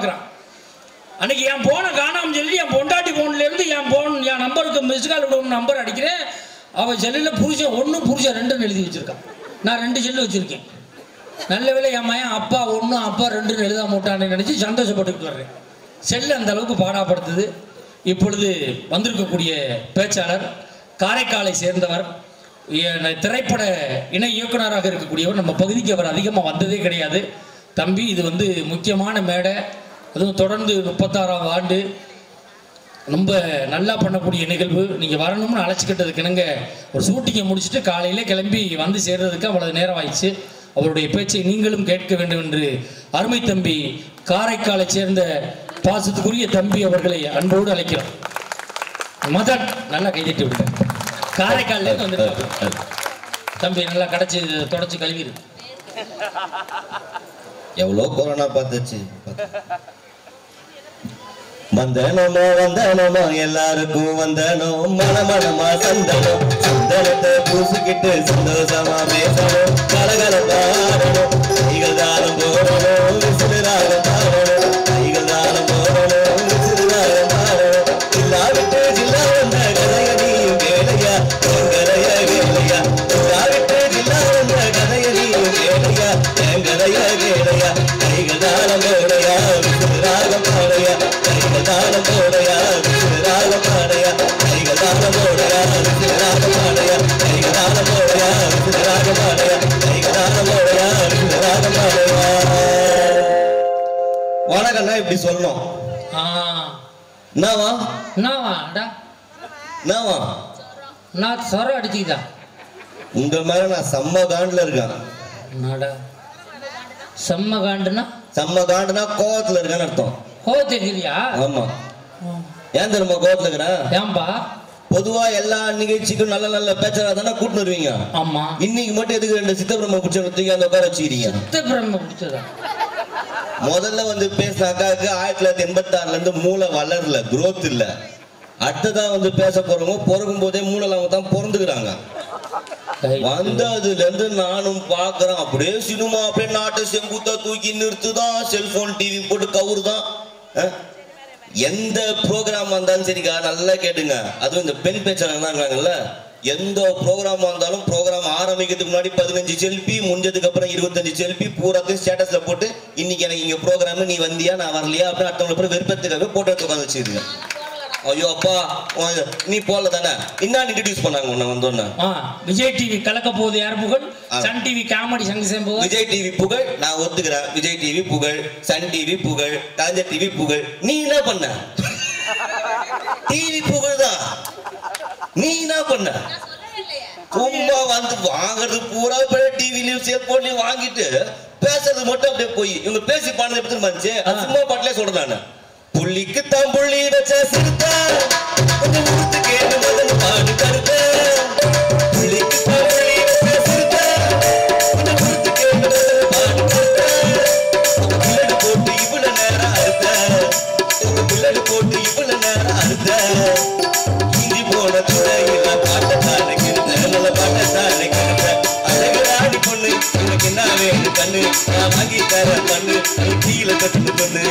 பார்க்குறான் அன்னைக்கு என் போனை காணாமல் சொல்லி என் பொண்டாட்டி ஃபோன்லேருந்து என் போன் என் நம்பருக்கு மிஸ் கால் விடும் நம்பர் அடிக்கிறேன் அவன் செல்லில் புருஷன் ஒன்று புருஷன் ரெண்டுன்னு எழுதி வச்சிருக்கான் நான் ரெண்டு செல்லு வச்சுருக்கேன் நல்ல வேளை என் மயன் அப்பா ஒன்று அப்பா ரெண்டுன்னு எழுதாம விட்டான்னு நினச்சி சந்தோஷப்பட்டுக்கிட்டு வர்றேன் செல்லு அந்த அளவுக்கு பாடாப்படுத்துது இப்பொழுது வந்திருக்கக்கூடிய பேச்சாளர் காரைக்காலை சேர்ந்தவர் எ- திரைப்பட இணை இயக்குனராக இருக்கக்கூடியவர் நம்ம பகுதிக்கு அவர் அதிகமாக வந்ததே கிடையாது தம்பி இது வந்து முக்கியமான மேடை அதுவும் தொடர்ந்து முப்பத்தாறாம் ஆண்டு ரொம்ப நல்லா பண்ணக்கூடிய நிகழ்வு நீங்கள் வரணும்னு அழைச்சிக்கிட்டதுக்கு இணங்க ஒரு ஷூட்டிங்கை முடிச்சுட்டு காலையிலே கிளம்பி வந்து சேர்றதுக்கு அவ்வளவு நேரம் ஆயிடுச்சு அவருடைய பேச்சை நீங்களும் கேட்க வேண்டும் என்று அருமை தம்பி காரைக்காலை சேர்ந்த பாசத்துக்குரிய தம்பி அவர்களை அன்போடு அழைக்கிறோம் மதன் நல்லா கைதட்டி விடுங்க காரைக்கால்ல இருந்து வந்து தம்பி நல்லா கடைச்சி தொடச்சி கழுவிடு எவ்வளோ கொரோனா பார்த்துச்சு வந்தனமோ வந்தனமோ எல்லாருக்கும் வந்தனம் மனமனமா சந்தனம் சந்தனத்தை பூசிக்கிட்டு சந்தோஷமா பேசணும் கலகலப்பா ஆடணும் கைகள் தானம் போடணும் விசிறாரம் பாடணும் கைகள் தானம் போடணும் விசிறாரம் பாடணும் இல்லாவிட்டு ஜில்லா வந்த கதைய நீயும் கேளையா எங்கரைய கேளையா இல்லாவிட்டு ஜில்லா வந்த கதைய நீயும் கேளையா எங்கரைய கேளையா கைகள் தானம் போடையா விசிறாரம் பாடையா கைகள் தானம் போடையா விசிறாரம் பாடையா கைகள் தானம் போடையா விசிறாரம் பாடையா கைகள் தானம் போடையா விசிறாரம் பாடையா கைகள் தானம் போடையா விசிறாரம் பாடையா வணக்கம்னா இப்படி சொல்லணும் ஆ என்னவா என்னவாடா என்னவா நான் சொரம் அடிச்சுக்கிட்டா உங்க மேல நான் செம்ம காண்டுல இருக்கேன் என்னடா செம்ம காண்டுனா செம்ம காண்டுனா கோவத்துல இருக்கேன்னு அர்த்தம் கோவத்தை தெரியா ஆமா ஏன் தெரியுமா கோவத்துல இருக்கிறேன் ஏன்பா பொதுவா எல்லா நிகழ்ச்சிக்கும் நல்ல நல்ல பேச்சரா தானே கூட்டிட்டு வருவீங்க ஆமா இன்னைக்கு மட்டும் எதுக்கு ரெண்டு சித்தபிரம பிடிச்சவங்க தூக்கி அந்த உட்கார வச்சுக்கிறீங்க சித்தப்பிரம பிடிச்சதா முதல்ல வந்து பேசின அக்காவுக்கு ஆயிரத்தி தொள்ளாயிரத்தி எண்பத்தி ஆறுல இருந்து மூளை வளரல growth இல்ல அடுத்ததா வந்து பேச போறவங்க பிறக்கும் போதே மூளைல அவங்க தான் பிறந்துக்கிறாங்க வந்ததுல இருந்து நானும் பாக்குறேன் அப்படியே சினிமா அப்படியே நாட்டை செங்குத்தா தூக்கி நிறுத்துதான் செல்போன் டிவி போட்டு கவுருதான் அஹ்? எந்த ப்ரோக்ராம் வந்தாலும் சரிக்கா நல்லா கேட்டுங்க அதுவும் இந்த பெண் பேச்சாளர் இருக்காங்கல்ல எந்த ப்ரோக்ராம் வந்தாலும் ப்ரோக்ராம் ஆரம்பிக்கிறதுக்கு முன்னாடி பதினஞ்சு செல்ஃபி முடிஞ்சதுக்கு அப்புறம் இருபத்தஞ்சு செல்ஃபி பூராத்தையும் ஸ்டேட்டஸ்ல போட்டு இன்னைக்கு எனக்கு இங்க ப்ரோக்ராம் நீ வந்தியா நான் வரலையா அப்படின்னு அடுத்தவங்களை அப்புறம் வெறுப்பத்துக்காக போட்டோ எடுத்து உட்காந்து வச்சிருங்க ஐயோ அப்பா உன் நீ போல தானே என்ன இன்ட்ரடியூஸ் பண்ணாங்க உன்னை வந்தோன்னே ஆ விஜய் டிவி கலக்க போகுது யார் புகழ் ஆ. சன் டிவி காமெடி சங்க சேம்புகள் விஜய் டிவி புகழ் நான் ஒத்துக்கிறேன் Vijay TV Pugazh Sun TV Pugazh Kalaignar TV புகழ் நீ என்ன பண்ண டிவி புகழ் தான் நீ என்ன பண்ண சும்மா வந்து வாங்குறது பூரா டிவிலையும் செல்போன்லயும் வாங்கிட்டு பேசுறது மட்டும் அப்படியே போய் இவங்க பேசி பாடுறது எப்படி தெரியுமா இருந்துச்சு அது சும்மா பாட்டிலே சொல்றேன் நானு புள்ளிக்கு தான் புள்ளி வச்ச சிறுத்த கொஞ்சம் கொடுத்து கேட்டு மதன் பாடு கருத்த புள்ளிக்கு தான் புள்ளி வச்ச சிறுத்த கொஞ்சம் கொடுத்து கேட்டு மதன் பாடு கருத்த புள்ளடு போட்டு இவ்வளவு நேரம் அறுத்த புள்ளடு போட்டு இவ்வளவு நேரம் அறுத்த இஞ்சி போன துறையில பாட்டத்தானே கிடந்த நல்ல பாட்டத்தானே கிடந்த அழகு ராணி பொண்ணு உனக்கு என்ன வேணும் கண்ணு நான் வாங்கி தரேன் பண்ணு நீ கீழே கட்டுன்னு பண்ணு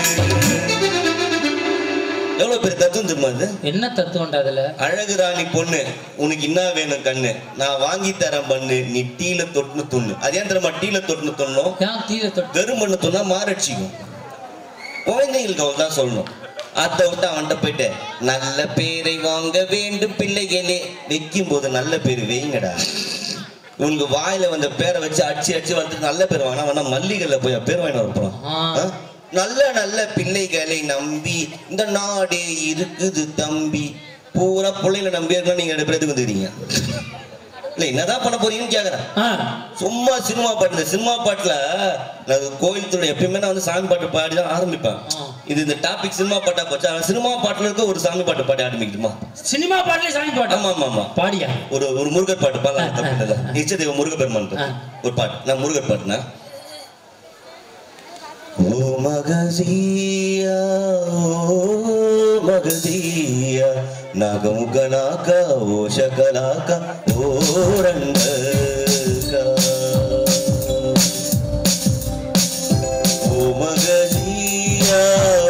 எவ்வளவு பெரிய தத்துவம் தெரியுமா இது என்ன தத்துவம்டா அதுல அழகு ராணி பொண்ணு உனக்கு என்ன வேணும் கண்ணு நான் வாங்கி தரேன் பண்ணு நீ டீல தொட்டுன்னு துண்ணு அது ஏன் தெரியுமா டீல தொட்டுன்னு தொண்ணணும் ஏன் தீர தொட்டு வெறும் பண்ணு தொண்ணா மாரடிச்சிக்கும் குழந்தைங்களுக்கு அவன் தான் சொல்லணும் அத்தை விட்டு அவன்கிட்ட போயிட்டு நல்ல பேரை வாங்க வேண்டும் பிள்ளைகளே வைக்கும் போது நல்ல பேர் வைங்கடா உனக்கு வாயில வந்த பேரை வச்சு அடிச்சு அடிச்சு வந்து நல்ல பேர் வாங்கினா வேணா மல்லிகைல போய் பேர் வாங்கிட்டு வரப்போம் ஆ. நல்ல நல்ல பிள்ளைகளை நம்பி இந்த நாடே இருக்குது தம்பி பூரா பிள்ளைகளை நம்பி இருக்கணும் நீங்க ரெண்டு பேர் எதுக்கு வந்துக்கிறீங்க இல்ல என்னதான் பண்ண போறீங்கன்னு கேக்குறேன் ஆ சும்மா சினிமா பாட்டு இந்த சினிமா பாட்டுல நான் கோயில் திருவிழா எப்பயுமே நான் வந்து சாமி பாட்டு பாடி தான் ஆரம்பிப்பேன் ஆ. இது இந்த டாபிக் சினிமா பாட்டா போச்சா ஆனா சினிமா பாட்டுல இருக்க ஒரு சாமி பாட்டு பாடி ஆரம்பிக்குமா சினிமா பாட்டுல சாமி பாட்டு ஆமா ஆமா ஆமா பாடியா ஒரு ஒரு முருகர் பாட்டு பாடலாம் ஆ, தப்பு இல்ல ஆ. நிச்சயதேவ முருகப்பெருமான் பத்தி. ஆ. ஒரு பாட்டு நான் முருகர் பாட்டுனா ஓ மகசியா ஓ மகசியா நகமுகனாக ஓ சகலாக ஓ ரங்கா ஓ மகசியா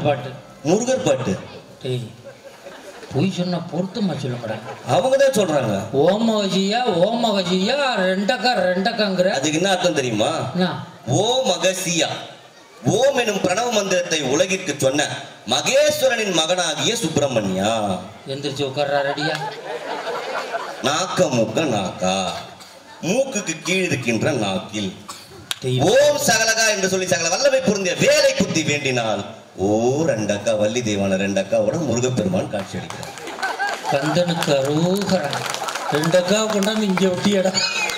பாட்டு முருகர் பாட்டு டேய் பொய் சொன்னா பொருத்தமா சொல்லுங்கடா அவங்க தான் சொல்றாங்க ஓமகஜியா ஓமகஜியா ரெண்டக்கா ரெண்டக்காங்கிற அதுக்கு என்ன அர்த்தம் தெரியுமா என்ன ஓ மகசியா ஓம் எனும் பிரணவ மந்திரத்தை உலகிற்கு சொன்ன மகேஸ்வரனின் மகனாகிய சுப்பிரமணியா எந்திரிச்சு உட்கார்றா ரெடியா நாக்க மூக்க நாக்கா மூக்குக்கு கீழ் இருக்கின்ற நாக்கில் டேய் ஓம் சகலகா என்று சொல்லி சகல வல்லமை பொருந்திய வேலை குத்தி வேண்டினால் ஓ ரெண்டக்கா வள்ளி தெய்வான ரெண்டக்காவோட முருகப்பெருமான் காட்சி அளிக்கிறார் கந்தனுக்கு அரோகரா ரெண்டக்கா கொண்டாந்து இங்க ஒட்டியடா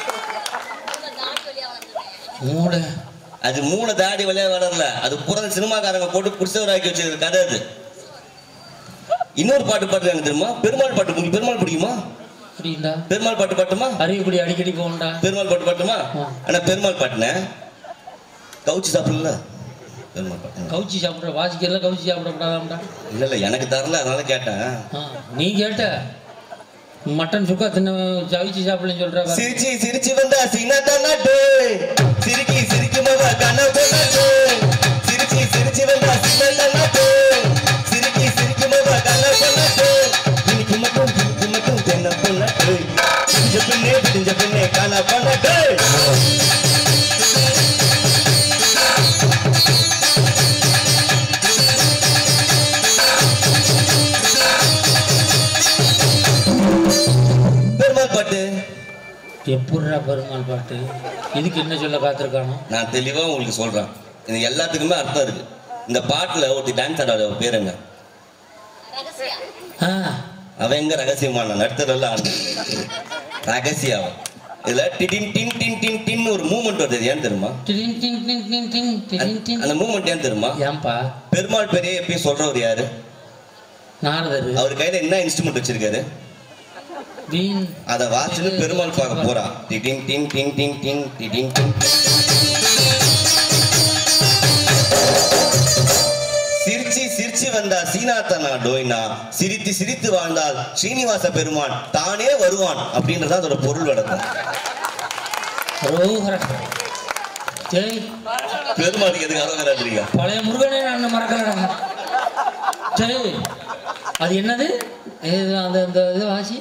மூளை அது மூணு தாடி வழியா வளரல அது புறந்த சினிமாக்காரங்க போட்டு புடிச்சவராக்கி வச்சிருக்க கதை அது இன்னொரு பாட்டு பாட்டு எனக்கு தெரியுமா பெருமாள் பாட்டு உங்களுக்கு பெருமாள் பிடிக்குமா அப்படின்டா பெருமாள் பாட்டு பாட்டுமா அறிவுக்குடி அடிக்கடி போகண்டா பெருமாள் பாட்டு பாட்டுமா ஆ. ஆனா பெருமாள் பாட்டுனே கவுச்சி சாப்பிடல பெருமாள் பாட்டு கவுச்சி சாப்பிட்ற வாசிக்கிறதுல கவுச்சி சாப்பிடக்கூடாதாம்டா இல்ல இல்ல எனக்கு தரல அதனால கேட்டேன் ஆ, நீ கேட்ட மட்டன் சுக்கா தின்ன சவிச்சு சாப்பிடலன்னு சொல்ற பாரு. சிரிச்சி சிரிச்சி வந்தா சீனாட்டா நாட்டு சிரிக்கி சிரிக்கி மகா கண்ணா நாட்டு சிரிச்சி சிரிச்சி வந்தா சீனாட்டா நாட்டு சிரிக்கி சிரிக்கி மகா கண்ணா நாட்டு இன்னைக்கு மட்டும் இன்னைக்கு மட்டும் தென்ன பொண்ணாட்டு பிடிஞ்ச பின்னே பிடிஞ்ச பின்னே காணா பண்ணாட்டு பெருமாள் பாட்டு எப்படிடா பெருமாள் பாட்டு இதுக்கு என்ன சொல்ல காத்திருக்கானோ நான் தெளிவா உங்களுக்கு சொல்றேன் இது எல்லாத்துக்குமே அர்த்தம் இருக்கு இந்த பாட்டுல ஒருத்தி டான்ஸ் ஆடாத அவ பேர் என்ன ஆ, அவன் எங்க ரகசியமான நடுத்தரல ஆடு ரகசியம் இதுல டிடின் டின் டின் டின் டின் ஒரு மூமெண்ட் வருது அது ஏன் தெரியுமா டிடின் டின் டின் டின் டின் டிடின் டின். அந்த மூமெண்ட் ஏன் தெரியுமா ஏன்பா பெருமாள் பெரிய எப்பயும் சொல்றவர் யாரு நாரதரு அவர் கையில என்ன இன்ஸ்ட்ருமெண்ட் வச்சிருக்காரு வீண் அத வாசிச்சு பெருமாள் பார்க்க போறா டிடின் டின் டின் டின் டின் டிடின் டின் சிரிச்சி சிரிச்சி வந்தா சீனாத்தனா டோய்னா சிரித்து சிரித்து வாழ்ந்தால் ஸ்ரீனிவாச பெருமான் தானே வருவான் அப்படின்றது அதோட பொருள் விளக்கம் ரோகரா ஜெய் பெருமாளுக்கு எதுக்கு அரோகராத்திரியா பழைய முருகனே நான் மறக்கலடா சரி அது என்னது இது அந்த அந்த இது வாசி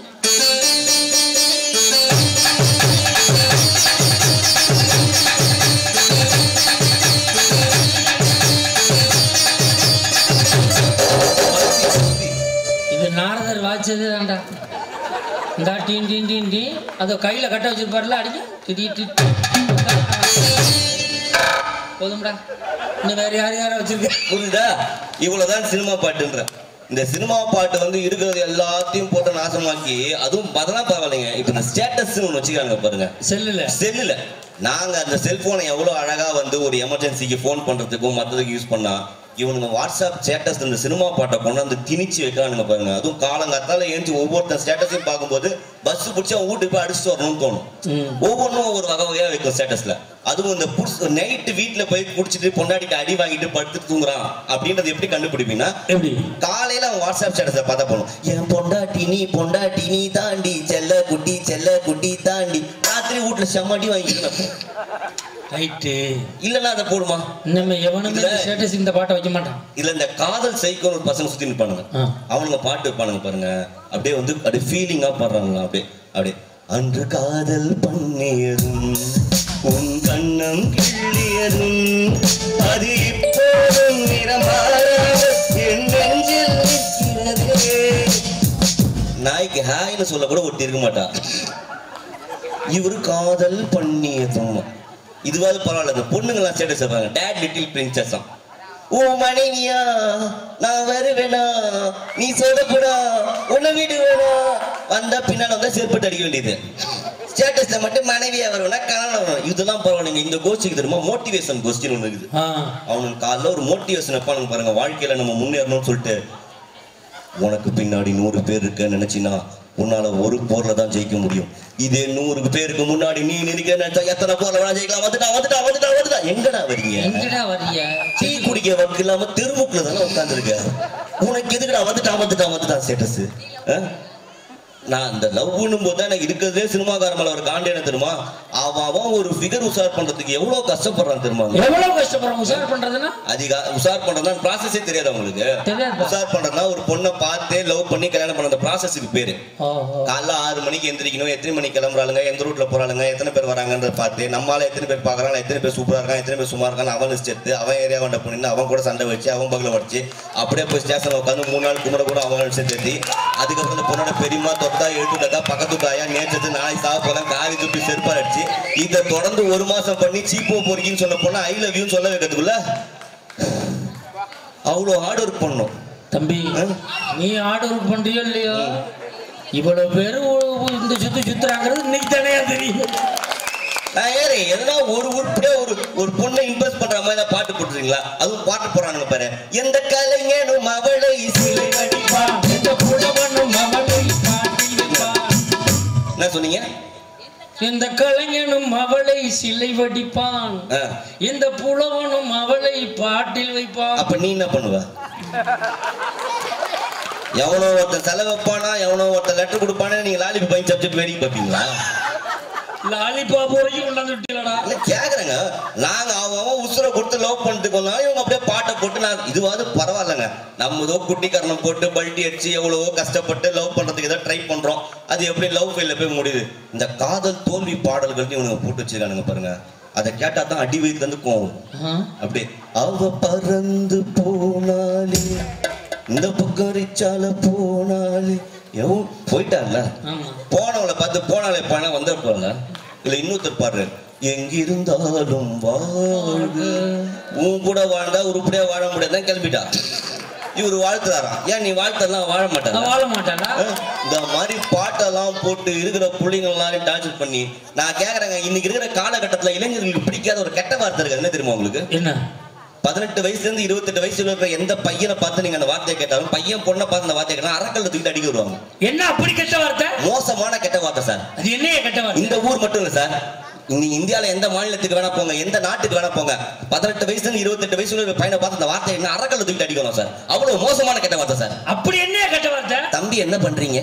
இது நாரதர் வாய்ச்சது தான்டா இந்த டீன் டீன் டீன் டீ அதை கையில் கட்ட வச்சிருப்பார்ல அடிக்க திடீ டி போதும்டா இன்னும் வேற யார் யாரை வச்சிருக்க புரியுதா இவ்வளவுதான் சினிமா பாட்டுன்ற இந்த சினிமா பாட்டு வந்து இருக்கிறது எல்லாத்தையும் போட்டு நாசமாக்கி அதுவும் பதனா பரவாயில்லைங்க இப்ப இந்த ஸ்டேட்டஸ் ஒன்று வச்சுக்கிறாங்க பாருங்க செல்லுல செல்லுல நாங்க அந்த செல்போனை எவ்வளவு அழகா வந்து ஒரு எமர்ஜென்சிக்கு ஃபோன் பண்றதுக்கும் மற்றதுக்கு யூஸ் பண்ணா இவனுங்க வாட்ஸ்அப் ஸ்டேட்டஸ் இந்த சினிமா பாட்டை கொண்டாந்து திணிச்சு வைக்கிறானுங்க பாருங்க அதுவும் காலங்காத்தால ஏஞ்சி ஒவ்வொருத்தன் ஸ்டேட்டஸையும் பார்க்கும்போது பஸ் பிடிச்சி அவன் வீட்டுக்கு போய் அடிச்சுட்டு வரணும்னு தோணும் ம். ஒவ்வொன்றும் ஒவ்வொரு வகை வகையா வைக்கும் ஸ்டேட்டஸ்ல அதுவும் இந்த புடிச்சு நைட்டு வீட்டுல போய் குடிச்சிட்டு பொண்டாட்டிட்டு அடி வாங்கிட்டு படுத்து தூங்குறான் அப்படின்றது எப்படி கண்டுபிடிப்பீங்கன்னா எப்படி காலையில அவன் வாட்ஸ்அப் ஸ்டேட்டஸை பார்த்தா போகணும் என் பொண்டாட்டி நீ பொண்டாட்டி நீ தாண்டி செல்ல குட்டி செல்ல குட்டி தாண்டி ராத்திரி வீட்டுல செம்மடி வாங்கிக்கணும் ரைட்டு இல்லைன்னா அதை போடுமா நம்ம எவனுமே இந்த இதுல- ஸ்டேட்டஸ் இந்த பாட்டை வைக்க மாட்டான் இதுல இந்த காதல் சைக்கோன்னு ஒரு பசங்க சுத்தி நிற்பானுங்க ஆ. அவனுங்க பாட்டு வைப்பானுங்க பாருங்க அப்படியே வந்து அப்படியே ஃபீலிங்கா பாடுறாங்களா அப்படியே அப்படியே அன்று காதல் பண்ணியதும் உன் கண்ணம் கிள்ளியதும் அது இப்போதும் நிறமாறாத என் நெஞ்சில் நிற்கிறதே நாய்க்கு ஹாய்னு சொல்ல கூட ஒட்டி இருக்க மாட்டா இவரு காதல் பண்ணியதும் இதுவாது பரவாயில்ல இந்த பொண்ணுங்களாம் ஸ்டேட்டஸ் வைப்பாங்க டேட் லிட்டில் பிரின்சஸா ஓ மனைவியா நான் வருவேனா நீ சொதப்புடா உன்னை வீடு வேணும் வந்தா பின்னால வந்தா செருப்பட்டு அடிக்க வேண்டியது ஸ்டேட்டஸ்ல மட்டும் மனைவியா வருவேனா கல்யாணம் வரும் இதெல்லாம் பரவாயில்லைங்க இந்த கோஷ்டிக்கு தெரியுமா மோட்டிவேஷன் கொஸ்டின் ஒன்று இருக்குது ஆ அவனுக்கு காலைல ஒரு மோட்டிவேஷன் வைப்பானுங்க பாருங்க வாழ்க்கையில நம்ம முன்னேறணும்னு சொல்லிட்டு உனக்கு பின்னாடி நூறு பேர் இருக்க நினைச்சினா உன்னால ஒரு போர்ல தான் ஜெயிக்க முடியும் இதே நூறு பேருக்கு முன்னாடி நீ நினைக்க நினைச்சா எத்தனை போர்ல வேணா ஜெயிக்கலாம் வந்துட்டா வந்துட்டா வந்துட்டா வந்துட்டா எங்கடா வரீங்க எங்கடா வர்றிய டீ குடிக்க வக்கு இல்லாம தெருமுக்குல தானே உட்காந்துருக்க உனக்கு எதுக்குடா வந்துட்டா வந்துட்டா வந்துட்டா ஸ்டேட்டஸ் நான் இந்த லவ்னும் போது தான் எனக்கு இருக்கிறதே சினிமாக்கார மேல ஒரு காண்டி என்ன தெரியுமா அவன் அவன் ஒரு ஃபிகர் உசார் பண்றதுக்கு எவ்வளவு கஷ்டப்படுறான் தெரியுமா எவ்வளவு கஷ்டப்படுறோம் உஷார் பண்றதுன்னா அதிக உசார் பண்றதா ப்ராசஸே தெரியாது உங்களுக்கு தெரியாதுப்பா. உசார் பண்றதுனா ஒரு பொண்ணை பார்த்து லவ் பண்ணி கல்யாணம் பண்ண அந்த ப்ராசஸுக்கு பேரு ஓ ஓ. காலைல ஆறு மணிக்கு எந்திரிக்கணும் எத்தனை மணிக்கு கிளம்புறாளுங்க எந்த ரூட்ல போறாளுங்க எத்தனை பேர் வராங்கன்றத பார்த்து நம்மளால எத்தனை பேர் பாக்குறாங்க எத்தனை பேர் சூப்பரா இருக்கான் எத்தனை பேர் சும்மா இருக்கான்னு அவன் லிஸ்ட் எடுத்து அவன் ஏரியா வண்ட பண்ணிட்டு அவன் கூட சண்டை வச்சு அவன் பகல வச்சு அப்படியே போய் ஸ்டேஷன்ல உட்காந்து மூணு நாள் கும்பிட கூட அவன் லிஸ்ட் ஏற்றி அதுக்கப்புறம் இந்த பொண்ணோட பெரியமா தொட்டா எழுத்துட்டா பக்கத்து தாயா நேற்று நாளைக்கு சாப்பிட போறேன் காரி துப்பி செருப்பா அடிச்சு இதை தொடர்ந்து ஒரு மாசம் பண்ணி சீப்போ பொறுக்கின்னு சொன்ன பொண்ணு ஐ லவ் யூன்னு சொல்ல வைக்கிறதுக்குள்ள அவ்வளோ ஹார்ட் ஒர்க் பண்ணும் தம்பி ஆ? நீ ஆர்டர் பண்றியோ இல்லையோ இவ்வளவு பேர் இந்த சுத்து சுத்துறாங்கிறது இன்னைக்கு தானே தெரியும் நான் ஏறு எதனா ஒரு உருப்படியா ஒரு ஒரு பொண்ணை இம்ப்ரெஸ் பண்ற மாதிரி தான் பாட்டு போட்டுறீங்களா அதுவும் பாட்டு போறானுங்க பாரு எந்த கலைஞனும் அவளை சிலை அடிப்பா இந்த புலவனும் அவளை பாட்டில் வைப்பான். என்ன சொன்னீங்க இந்த கலைஞனும் அவளை சிலை வடிப்பான் ஆ. இந்த புலவனும் அவளை பாட்டில் வைப்பான் அப்ப நீ என்ன பண்ணுவ எவனோ ஒருத்தன் செலவு வைப்பானா எவனோ ஒருத்தன் லெட்டர் கொடுப்பானே நீங்க லாலிபி பையன் சப்ஜெக்ட் வேடிக்கை பார்ப்பீங்களா லாலிபாப் வரைக்கும் கொண்டாந்து விட்டீங்களா இல்ல கேக்குறேங்க நாங்க அவன் அவன் உசுரை கொடுத்து லவ் பண்ணிட்டு வந்தாலும் இவங்க அப்படியே பாட்டை போட்டு நான் இதுவாது பரவாயில்லைங்க நம்ம ஏதோ குட்டிக்கரணம் போட்டு பல்ட்டி அடிச்சு எவ்வளவோ கஷ்டப்பட்டு லவ் பண்றதுக்கு ஏதோ ட்ரை பண்றோம் அது எப்படி லவ் ஃபெயில போய் முடியுது இந்த காதல் தோல்வி பாடல்கள் இவனுங்க போட்டு வச்சிருக்கானுங்க பாருங்க அதை கேட்டா தான் அடி வயிற்றுல இருந்து கோவம் ஆ? அப்படியே அவ பறந்து போனாலே இந்த பக்கம் ரிச்சால போனாலே எவன் போயிட்டான்ல ஆமா போனவளை பார்த்து போனாலே பணம் வந்திருப்பாங்க இல்ல இன்னொருத்தர் பாடுறாரு எங்கிருந்தாலும் வாழ்க உன் கூட வாழ்ந்தா உருப்படியா வாழ முடியாதான் கிளம்பிட்டா இவர் வாழ்த்துறாராம் ஏன் நீ வாழ்த்தெல்லாம் வாழ மாட்டாங்க நான் வாழ மாட்டானா இந்த மாதிரி பாட்டெல்லாம் போட்டு இருக்கிற பிள்ளைங்க எல்லாரையும் டார்ச்சர் பண்ணி நான் கேக்குறேங்க இன்னைக்கு இருக்கிற காலகட்டத்துல இளைஞர்களுக்கு பிடிக்காத ஒரு கெட்ட வார்த்தை இருக்கு என்ன தெரியுமா உங்களுக்கு என்ன பதினெட்டு வயசுல இருந்து இருபத்தெட்டு வயசுல இருக்கிற எந்த பையனை பார்த்து நீங்க அந்த வார்த்தையை கேட்டாலும் பையன் பொண்ணை பார்த்து அந்த வார்த்தையை கேட்டாலும் அறக்கல்ல தூக்கிட்டு அடிக்க வருவாங்க என்ன அப்படி கெட்ட வார்த்தை மோசமான கெட்ட வார்த்தை சார் அது என்னைய கெட்ட வார்த்தை இந்த ஊர் மட்டும் இல்ல சார் நீங்க இந்தியால எந்த மாநிலத்துக்கு வேணா போங்க எந்த நாட்டுக்கு வேணா போங்க பதினெட்டு வயசுல இருந்து இருபத்தெட்டு வயசுல இருக்கிற பையனை பார்த்து அந்த வார்த்தை என்ன அறக்கல்ல தூக்கிட்டு அடிக்கணும் சார் அவ்வளவு மோசமான கெட்ட வார்த்தை சார் அப்படி என்னைய கெட்ட வார்த்தை தம்பி என்ன பண்றீங்க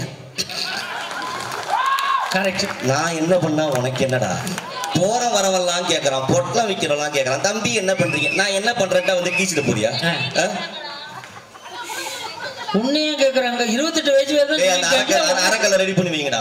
கரெக்ட் நான் என்ன பண்ணா உனக்கு என்னடா போற வரவெல்லாம் கேக்குறான் பொட்டலம் விக்கிறவெல்லாம் கேக்குறான் தம்பி என்ன பண்றீங்க நான் என்ன பண்றேன்டா வந்து கீச்சிட்டு போறியா ஆ. ஆ? உன்னையே கேக்குறாங்க இருபத்தெட்டு வயசு ஏய், அந்த அரக்கல் அந்த வயசு அரக்கல்ல ரெடி பண்ணுவீங்கடா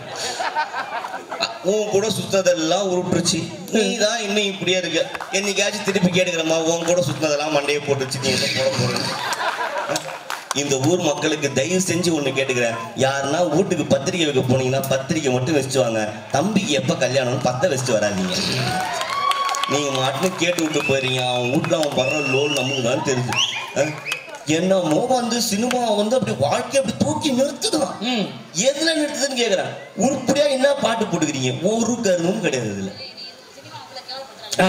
உன் கூட சுத்ததெல்லாம் உருட்டுருச்சு நீ தான் இன்னும் இப்படியே இருக்க என்னைக்காச்சும் திருப்பி கேட்டுக்கிறமா உன் கூட சுத்ததெல்லாம் மண்டையை போட்டுச்சு நீ என்ன போட போற இந்த ஊர் மக்களுக்கு தயவு செஞ்சு ஒண்ணு கேட்டுக்கிறேன் யாருன்னா வீட்டுக்கு பத்திரிக்கை வைக்க போனீங்கன்னா பத்திரிக்கை மட்டும் வச்சுட்டு வாங்க தம்பிக்கு எப்ப கல்யாணம்னு பத்த வச்சுட்டு வராதீங்க நீங்க மட்டும் கேட்டு விட்டு போயிருங்க அவன் வீட்டுல அவன் வர்ற லோன் நமக்கு தான் தெரியுது அஹ், என்னமோ வந்து சினிமா வந்து அப்படி வாழ்க்கையை அப்படி தூக்கி நிறுத்துதான் ம் எதுல நிறுத்துதுன்னு கேக்குறேன் உருப்படியா என்ன பாட்டு போட்டுக்கிறீங்க ஒரு கருமும் கிடையாது இதுல ஆ.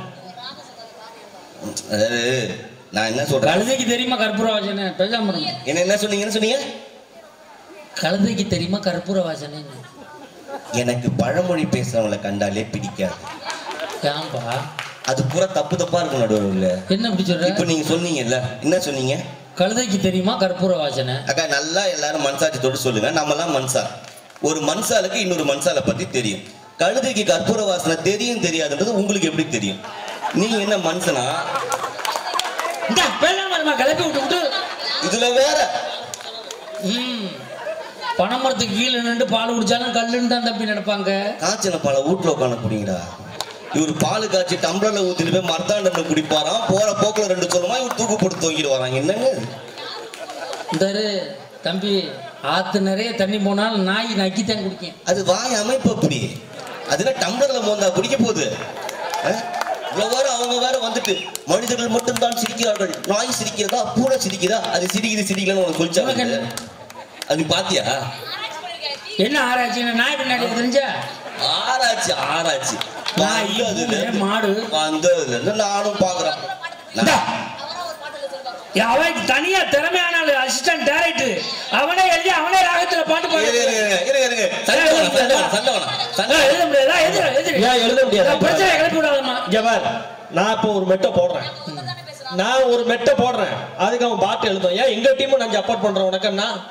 அதாவது நான் என்ன சொல்றேன் கழுதைக்கு தெரியுமா கற்பூர வாசனை பேசாம இருங்க. என்ன என்ன சொன்னீங்கன்னு சொன்னீங்க கழுதைக்கு தெரியுமா கற்பூர வாசனை எனக்கு பழமொழி பேசுறவங்கள கண்டாலே பிடிக்காது ஏன்பா அது பூரா தப்பு தப்பா இருக்கும் நடுவில் என்ன இப்படி சொல்ற இப்ப நீங்க சொன்னீங்கல்ல என்ன சொன்னீங்க கழுதைக்கு தெரியுமா கற்பூர வாசனை அக்கா நல்லா எல்லாரும் மனசாட்சி தொட்டு சொல்லுங்க நம்மலாம் மனுஷா ஒரு மனுஷாலுக்கு இன்னொரு மனுஷால பத்தி தெரியும் கழுதைக்கு கற்பூர வாசனை தெரியும் தெரியாதுன்றது உங்களுக்கு எப்படி தெரியும் நீங்க என்ன மனுஷனா இந்த பேசாம இருமா கிளப்பி விட்டு விட்டு இதுல வேற ம் பனைமரத்துக்கு கீழே நின்று பால் குடிச்சாலும் கல்லுன்னு தான் தப்பி நடப்பாங்க காய்ச்சல பாலை வீட்டுல உட்காந்து குடிங்கடா இவர் பால் காய்ச்சி டம்ளர்ல ஊத்திட்டு போய் மரத்தாண்டன்னு குடிப்பாராம் போற போக்குல ரெண்டு சொல்லுமா இவர் தூக்கு போட்டு தூங்கிட்டு வராங்க என்னங்க இது? இந்த இரு, தம்பி ஆத்து நிறைய தண்ணி போனாலும் நாய் நக்கி தான் குடிக்கும் அது வாய் அமைப்பு அப்படி அதுல டம்ளர்ல மோந்தா குடிக்க போகுது அஹ்? இவ்வளவு வேற அவங்க வேற வந்துட்டு மனிதர்கள் மட்டும்தான் சிரிக்கிறார்கள் நாய் சிரிக்கிறதா பூனை சிரிக்கிறதா அது சிரிக்குது சிரிக்கலன்னு உனக்கு உனக்கு சொல்லிச்சாங்க என்ன? அது நீ பாத்தியா என்ன ஆராய்ச்சி என்ன நாய் பின்னாடி தெரிஞ்சா ஆராய்ச்சி ஆராய்ச்சி நாய், வந்ததுல பூனை, இருந்து- மாடு. வந்ததுல இருந்து நானும் பாக்குறேன் இந்தா. அவன் தனியா திறமையான அசிஸ்டன்ட் டைரக்டர் அவனே எழுதி அவனே ராகத்துல பாட்டு பாடு இருங்க, இருங்க, இருங்க, இருங்க. சண்டை வேணாம், சண்டை வேணாம், சண்டை வேணாம், சண்டை ஏய், எழுத முடியாதா எதிர எதிர ஏன் எழுத முடியாது பிரச்சனை கிளப்பி விடாதம்மா இங்க பார் நான் இப்போ ஒரு மெட்டை போடுறேன் நான் ஒரு மெட்டை போடுறேன் அதுக்கு அவன் பாட்டு எழுதும் ஏன் எங்க டீமும் நான் சப்போர்ட் பண்றேன் உனக்குன்னா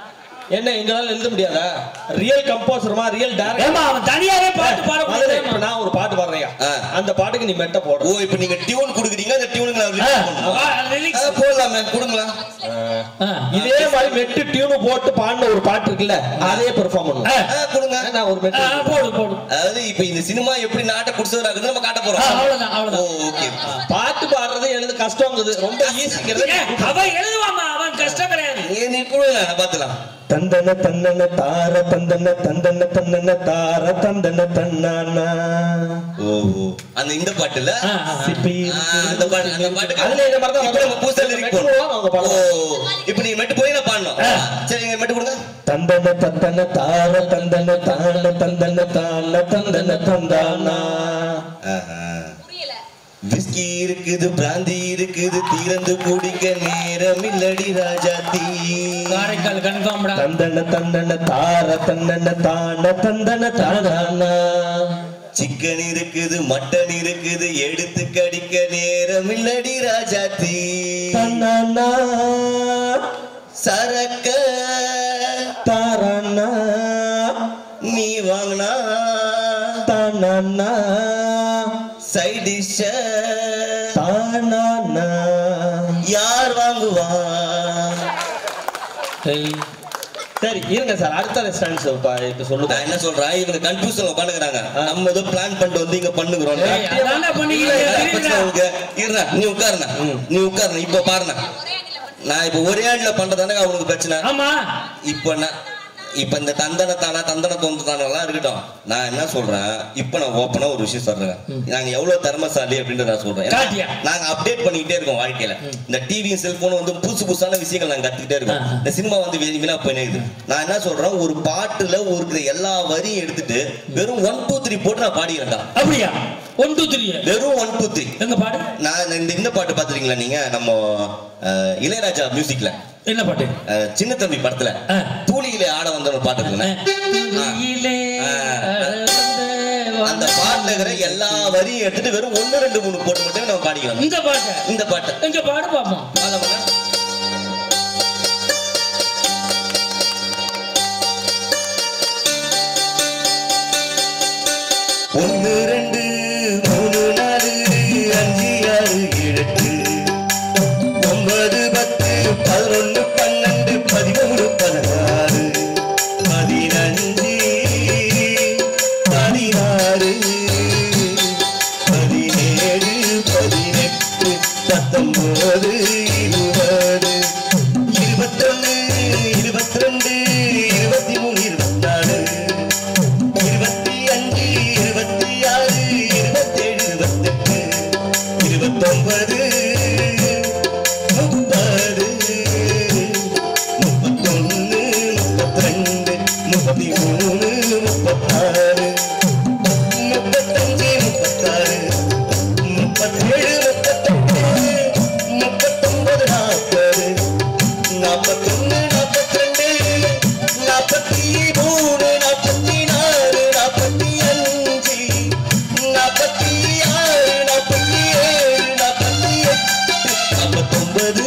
என்ன எங்களால எழுத முடியாதா ரியல் கம்போசர்மா ரியல் டேரக்டர் ஏமா அவன் தனியாவே பாட்டு பாட மதுரை, இப்ப முடியாது நான் ஒரு பாட்டு பாடுறேன் ஆ. அந்த பாட்டுக்கு நீ மெட்ட போடு ஓ இப்போ நீங்க டியூன் கொடுக்குறீங்க அந்த டியூனுங்களை release பண்ணணும். ஆ, போடலாமே கொடுங்களா இதே மாதிரி மெட்டு டியூன் போட்டு பாடின ஒரு பாட்டு இருக்குல்ல அதே பெர்ஃபார்ம் பண்ணும் ஆ, கொடுங்க நான் ஒரு மெட்டு போடு போடு அதாவது இப்ப இந்த சினிமா எப்படி நாட்டை குடிச்சவராகுது நம்ம காட்ட போறோம் ஆ, அவ்வளவுதான், ஓ அவ்வளவுதான். ஓகே பாட்டு பாடுறது எழுது கஷ்டங்கிறது ரொம்ப ஈஸிங்கிறது ஏன், அவன் எழுதுவாமா அவன் கஷ்டம் கிடையாது நீ கொடுங்க நான் பாத்துலாம் தந்தன தந்தன தார தந்தன தந்தன தந்தன தார தந்தன தன்னானா ஓ ஓ. அந்த இந்த பாட்டுல ஆ, ஆ, ஆ. சிப்பி ஆ, அந்த பாட்டு அந்த பாட்டுக்கு அதுல இந்த மாதிரி தான் இப்ப நம்ம புதுசா lyric மெட்டு போடணும். அவங்க ஓ பாடலாம். இப்போ நீங்க மெட்டு போய் நான் பாடணும் சரி நீங்க மெட்டு கொடுங்க தந்தன தந்தன தார தந்தன தான தந்தன தான தந்தன தந்தானா விஸ்கி இருக்குது பிராந்தி இருக்குது தீரந்து குடிக்க நேரம் இல்லடி ராஜா தீ காரைக்கால் கன்ஃபார்ம்டா தந்தன தந்தன தார தந்தன தான தந்தன தானா சிக்கன் இருக்குது மட்டன் இருக்குது எடுத்து கடிக்க நேரம் இல்லடி ராஜா தீ தன்னானா சரக்க தாரானா நீ வாங்கினா தானானா சைடிஷ தானானா யார் வாங்குவா சரி இருங்க சார் அடுத்த ரெஸ்டாரன்ஸ் இப்ப சொல்லுங்க நான் என்ன சொல்றேன் இவங்க கன்ஃபியூஷன் உட்காந்துக்கிறாங்க நம்ம ஏதோ பிளான் பண்ணிட்டு வந்து இங்க பண்ணுகிறோம் ஏய், அதான்டா பண்ணிக்கிறீங்க, தெரியுதுடா. இருடா நீ உட்காருண்ணா நீ உட்காருண்ணா இப்ப பாருண்ணா நான் இப்ப ஒரே ஆண்டுல பண்றதானே அவனுக்கு பிரச்சனை ஆமா இப்ப நான் இப்ப இந்த தந்தன தானா தந்தன தொந்து தானெல்லாம் இருக்கட்டும் நான் என்ன சொல்றேன் இப்ப நான் ஓப்பனா ஒரு விஷயம் சொல்றேன் நாங்க எவ்வளவு திறமசாலி அப்படின்னு நான் சொல்றேன் ஏன்னா, காட்டியா? நாங்க அப்டேட் பண்ணிக்கிட்டே இருக்கோம் வாழ்க்கையில இந்த டிவி செல்போன் வந்து புதுசு புதுசான விஷயங்கள் நாங்க கத்துக்கிட்டே இருக்கோம் ஆ. இந்த சினிமா வந்து வீ- வீணா போயினேக்குது நான் என்ன சொல்றேன் ஒரு பாட்டுல ஒரு எல்லா வரியும் எடுத்துட்டு வெறும் ஒன் டூ த்ரீ போட்டு நான் பாடிக்கிறேன்டா அப்படியா ஒன் டூ த்ரீ வெறும் ஒன் டூ த்ரீ எங்க பாடு நான் இந்த இந்த பாட்டு பாத்துறீங்களா நீங்க நம்ம அஹ், இளையராஜா மியூசிக்ல என்ன பாட்டு அஹ், சின்ன தம்பி படத்துல ஆ. தூளியிலே ஆட வந்த ஒரு பாட்டு இருக்குண்ணே துளியிலே அடர்ந்த அந்த பாட்டுல இருக்கிற எல்லா வரியும் எடுத்துட்டு வெறும் ஒண்ணு ரெண்டு மூணு போட்டு மட்டும் நம்ம பாடிக்கலாம் இந்த பாட்டு இந்த பாட்டு எங்க பாடு பாப்போம் பாடலாமா? ஒண்ணு ரெண்டு மூணு நாலு அஞ்சு ஆறு ஏழு எட்டு ஒன்பது பத்து பதினொன்னு பன்னெண்டு பதிமூணு பதினாறு பதினஞ்சு பதினாறு பதினேழு பதினெட்டு பத்தொன்பது இருபது இருபத்தொன்னு இருபத்தி ரெண்டு இருபத்தி மூணு இருபத்தி நாலு இருபத்தி அஞ்சு இருபத்தி ஆறு இருபத்தேழு இருபத்தெட்டு இருபத்தொன்பது முப்பது முப்பத்தொன்னு முப்பத்திரெண்டு முப்பத்தி மூணு முப்பத்தாறு முப்பத்தஞ்சு முப்பத்தாறு முப்பத்தேழு முப்பத்தெட்டு முப்பத்தொன்பது நாற்பது நாற்பத்தொன்னு நாற்பத்திரெண்டு நாற்பத்தி மூணு நாற்பத்தி நாலு நாற்பத்தி அஞ்சு நாற்பத்தி ஆறு நாற்பத்தி ஏழு நாற்பத்தி எட்டு நாற்பத்தொன்பது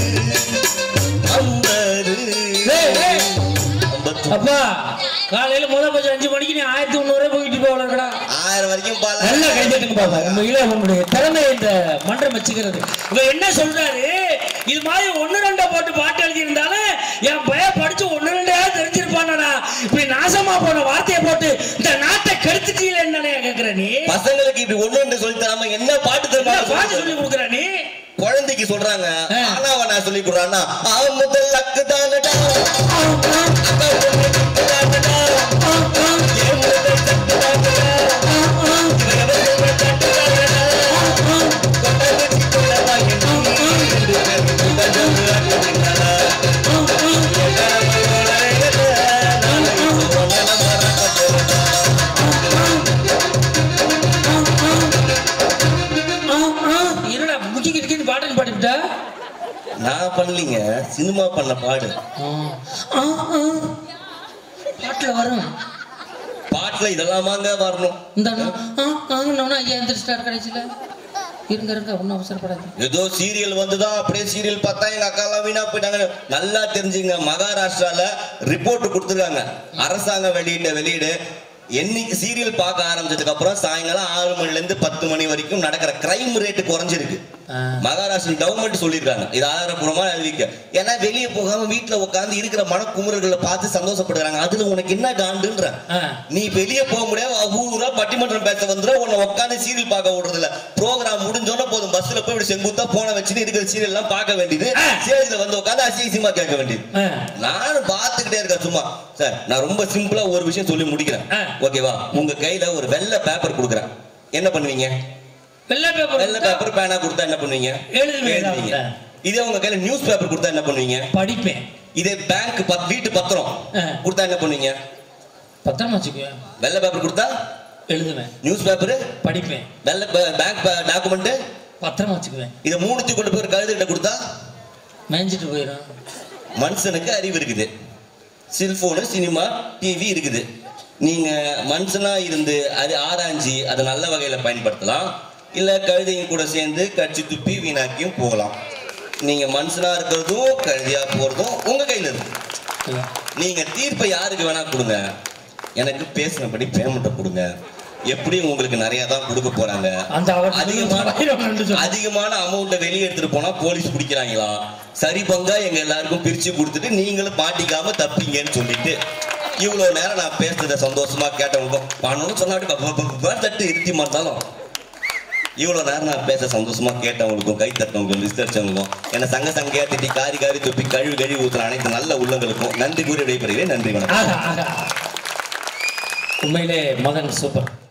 ஐம்பது ஏய், ஏய். ஐம்பத்தி அப்பா காலையில முதல் பட்சம் அஞ்சு மணிக்கு நீ ஆயிரத்தி முந்நூறு போயிட்டு போகலடா ஆயிரம் வரைக்கும் நல்லா பால கைதட்டுங்க பாப்பா உண்மையில உங்களுடைய திறமை இந்த மன்றம் வச்சுக்கிறது இவ என்ன சொல்றாரு இது மாதிரி ஒண்ணு ரெண்டா போட்டு பாட்டு எழுதி இருந்தாலும் என் பையன் படிச்சு ஒண்ணு ரெண்டையாவது தெரிஞ்சிருப்பானடா இப்படி நாசமா போன வார்த்தையை போட்டு இந்த நாட்டை கெடுத்துட்டீங்களே என்னன்னு கேக்குற நீ பசங்களுக்கு இப்படி ஒண்ணு ரெண்டு சொல்லி தராம என்ன பாட்டு என்ன தருமா பாட்டு சொல்லி கொடுக்குற நீ குழந்தைக்கு சொல்றாங்க ஆ. ஆனாவ நான் சொல்லி கொடுறான்னா ஆ முதல் அக்கு தானடா அக்கா பொண்ணுக்கு தானடா என் முதல் தட்டு தானடா இளையவர்கள் தட்டு தானடா கொண்டாந்து கொள்ளவா என்று ரெண்டு பேரும் கொண்டாந்து அக்கறைங்களா இருடா முக்கி கிட்டிக்கின்னு பாட்டுன்னு பாடிவிட்டா நான் பண்ணலீங்க சினிமா பண்ண பாடு பாட்டுல வரும் பாட்டுல இதெல்லாமாங்க வரணும் இந்த ஐயா எந்திரிச்சிட்டாரு கடைசியில இருங்க இருங்க ஒன்றும் அவசரப்படாது ஏதோ சீரியல் வந்துதான் அப்படியே சீரியல் பார்த்தா எங்க அக்கா எல்லாம் வீணா போயிட்டாங்க நல்லா தெரிஞ்சுங்க மகாராஷ்டிரால ரிப்போர்ட் கொடுத்துருக்காங்க அரசாங்கம் வெளியிட்ட வெளியீடு என்னைக்கு சீரியல் பார்க்க ஆரம்பிச்சதுக்கு அப்புறம் சாயங்காலம் ஆறு மணில இருந்து பத்து மணி வரைக்கும் நடக்கிற கிரைம் ரேட் குறைஞ்சிருக்கு ஆ. மகாராஷ்டிரன் கவர்மெண்ட் சொல்லியிருக்காங்க இது ஆதாரப்பூர்வமா அறிவிக்க ஏன்னா வெளியே போகாம வீட்டுல உட்கார்ந்து இருக்கிற மனக்குமுறல்களை பார்த்து சந்தோஷப்படுறாங்க அதுல உனக்கு என்ன காண்டுன்ற ஆ. நீ வெளியே போக முடியாது ஊரா பட்டிமன்றம் பேச வந்துடும் உன்னை உட்காந்து சீரியல் பார்க்க விடுறது இல்ல ப்ரோக்ராம் முடிஞ்சோன்னா போதும் பஸ்ல போய் இப்படி செங்குத்தா போன வச்சுட்டு இருக்கிற சீரியல் எல்லாம் பார்க்க வேண்டியது ஆ. ஸ்டேஜ்ல வந்து உட்காந்து அசிங்கமா கேட்க வேண்டியது ஆ. நானும் பார்த்துக்கிட்டே இருக்கேன் சும்மா சார் நான் ரொம்ப சிம்பிளா ஒரு விஷயம் சொல்லி முடிக்கிறேன் ஆ. ஓகேவா உங்க கையில ஒரு வெள்ளை பேப்பர் கொடுக்குறேன் என்ன பண்ணுவீங்க வெள்ளை பேப்பர் வெள்ளை பேப்பர் பேனா கொடுத்தா என்ன பண்ணுவீங்க எழுதுவேன். எழுதுவீங்க இதே உங்க கையில நியூஸ் பேப்பர் கொடுத்தா என்ன பண்ணுவீங்க படிப்பேன் இதே பேங்க் வீட்டு பத்திரம் ஆ. கொடுத்தா என்ன பண்ணுவீங்க பத்திரமா வச்சுக்குவேன் வெள்ளை பேப்பர் கொடுத்தா எழுதுவேன் நியூஸ் பேப்பர் படிப்பேன் வெள்ளை பேங்க் டாக்குமெண்ட் பத்திரமா வச்சுக்குவேன் இதை மூணுத்தையும் கொண்டு போய் ஒரு கழுதுகிட்ட கொடுத்தா மேய்ஞ்சிட்டு போயிடும் மனுஷனுக்கு அறிவு இருக்குது செல்போனு சினிமா டிவி இருக்குது நீங்க மனுஷனா இருந்து அது ஆராய்ஞ்சி அதை நல்ல வகையில பயன்படுத்தலாம் இல்ல கழுதைங்க கூட சேர்ந்து கட்சி துப்பி வீணாக்கியும் போகலாம் நீங்க மனுஷனா இருக்கிறதும் கழுதியா போறதும் உங்க கையில இருக்கு நீங்க தீர்ப்பை யாருக்கு வேணா கொடுங்க எனக்கு பேசினபடி பேமெண்ட்டை கொடுங்க எப்படியும் உங்களுக்கு நிறைய தான் கொடுக்க போறாங்க அந்த அவர் அதிகமான அதிகமான அதிகமான அமௌண்ட்டை வெளியே எடுத்துட்டு போனா போலீஸ் பிடிக்கிறாங்களா சரி பங்கா எங்க எல்லாருக்கும் பிரிச்சு கொடுத்துட்டு நீங்களும் மாட்டிக்காம தப்பீங்கன்னு சொல்லிட்டு இவ்வளவு நேரம் நான் பேசுறத சந்தோஷமா கேட்டவங்களுக்கும் பணம்னு சொன்னா தட்டு இருத்தி மாட்டாலும் இவ்வளவு நேரம் நான் பேச சந்தோஷமா கேட்டவங்களுக்கும் கை தட்டவங்களுக்கும் விசாரிச்சவங்களுக்கும் என்ன சங்க சங்கையா திட்டி காரி காரி துப்பி கழுவி கழுவி ஊத்துற அனைத்து நல்ல உள்ளங்களுக்கும் நன்றி கூறி விடைபெறுகிறேன் நன்றி வணக்கம் ஆஹா, ஆஹா. உண்மையிலே மதன் சூப்பர்